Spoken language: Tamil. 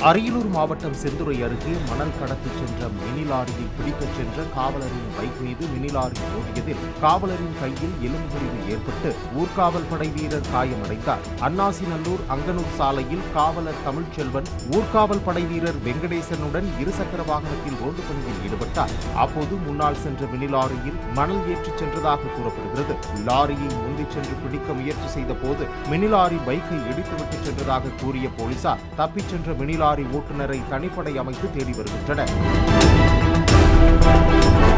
அரியலூர் மாவட்டம் செந்துறை அருகே மணல் கடத்தி சென்ற மினி லாரியை பிடிக்கச் சென்ற காவலரின் பைக் மீது மினி லாரி மோதியதில் காவலரின் கையில் எலும்பு முறிவு ஏற்பட்டு ஊர்காவல் படை வீரர் காயமடைந்தார் அன்னாசிநல்லூர் அங்கனூர் சாலையில் காவலர் தமிழ்ச்செல்வன் ஊர்காவல் படை வீரர் வெங்கடேசனுடன் இருசக்கர வாகனத்தில் ரோந்து பணியில் ஈடுபட்டார் அப்போது முன்னால் சென்ற மினி லாரியில் மணல் ஏற்றிச் சென்றதாக கூறப்படுகிறது லாரியை முந்திச் சென்று பிடிக்க முயற்சி செய்த போது மினி லாரி பைக்கை இடித்துவிட்டு சென்றதாக கூறிய போலீசார் தப்பிச் சென்ற மினி லாரி ஓட்டுநரை தனிப்படை அமைத்து தேடி வருகின்றனர்